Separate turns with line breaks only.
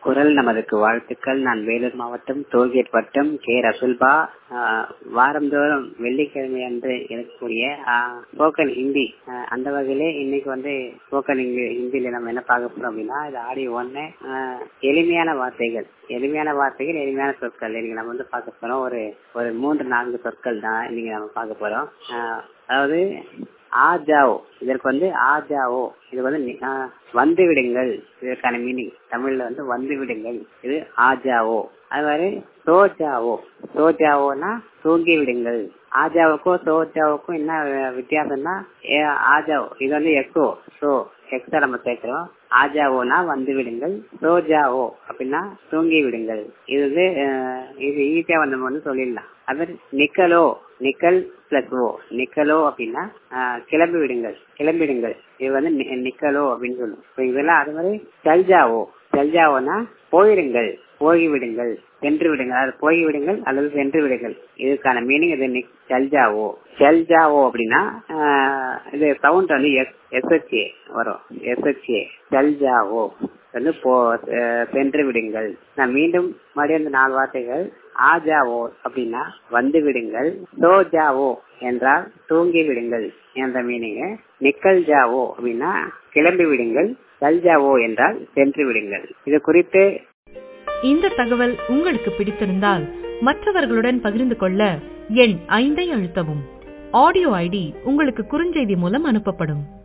குரல் நமதுக்கு வாழ்த்துக்கள் நான் வேலூர் மாவட்டம் டோல்கேட் வட்டம் கே ரசுல்பா ஆஹ் வாரந்தோறும் வெள்ளிக்கிழமை அன்று இருக்கக்கூடிய ஸ்போக்கன் ஹிந்தி ஆஹ் அந்த வகையிலே இன்னைக்கு வந்து ஸ்போக்கன் ஹிந்தியில நம்ம என்ன பார்க்க போறோம் அப்படின்னா இது ஆடியோ ஒன்னு எளிமையான வார்த்தைகள் எளிமையான வார்த்தைகள் எளிமையான சொற்கள் இன்னைக்கு நம்ம வந்து பார்க்க போறோம் ஒரு ஒரு மூன்று நான்கு சொற்கள் தான் இன்னைக்கு நம்ம பார்க்க போறோம் ஆஹ் அதாவது ஆ ஜாவோ இதற்கு வந்து ஆ ஜாவோ இது வந்து நி- ஆ, வந்து விடுங்கள் இதற்கான மீனிங் தமிழ்ல வந்து வந்து விடுங்கள் இது ஆ ஜாவோ அது மாதிரி சோ ஜாவோ சோ ஜாவோனா தூங்கி விடுங்கள் ஆஜாவுக்கும் சோஜாவுக்கும் என்ன வி- வித்தியாசம்னா ஏ, ஆஜாவோ இது வந்து எக்கோ சோ எக்ஸ்ட்ரா நம்ம சேர்க்கிறோம் ஆஜாவோனா வந்து விடுங்கள் சோஜாவோ அப்படின்னா தூங்கி விடுங்கள் இது வந்து அஹ், இது ஈஸியா வந்து நம்ம வந்து சொல்லிடலாம் அது மாதிரி நிக்கலோ நிக்கல் பிளஸ் ஓ நிக்கலோ அப்படின்னா ஆஹ், கிளம்பி விடுங்கள் கிளம்பிடுங்கள் இது வந்து நி- நிக்கலோ அப்படின்னு சொல்லும் இப்ப இதெல்லாம் அது மாதிரி சல்ஜாவோ சல்ஜாவோனா போயிடுங்கள் போய்விடுங்கள் சென்று விடுங்கள் அதாவது போய் விடுங்கள் அல்லது சென்று விடுங்கள் இதுக்கான மீனிங் இது நிக்- சல்ஜாவோ சல்ஜாவோ அப்படின்னா ஆஹ், இது சவுண்ட் வந்து எஸ்ஹெச்ஏ வரும் எஸ்ஹெச்ஏ சல்ஜாவோ வந்து போ அஹ், சென்று விடுங்கள் நான் மீண்டும் மறுபடியும் அந்த நாலு வார்த்தைகள் ஆஜாவோ அப்படின்னா வந்து விடுங்கள் சோஜாவோ என்றால் தூங்கி விடுங்கள் என்ற மீனிங் நிக்கல் ஜாவோ அப்படின்னா கிளம்பி விடுங்கள் சல்ஜாவோ என்றால் சென்று விடுங்கள் இது குறித்து
இந்த தகவல் உங்களுக்கு பிடித்திருந்தால் மற்றவர்களுடன் பகிர்ந்து கொள்ள எண் ஐந்தை அழுத்தவும் ஆடியோ ஐடி உங்களுக்கு குறுஞ்செய்தி மூலம் அனுப்பப்படும்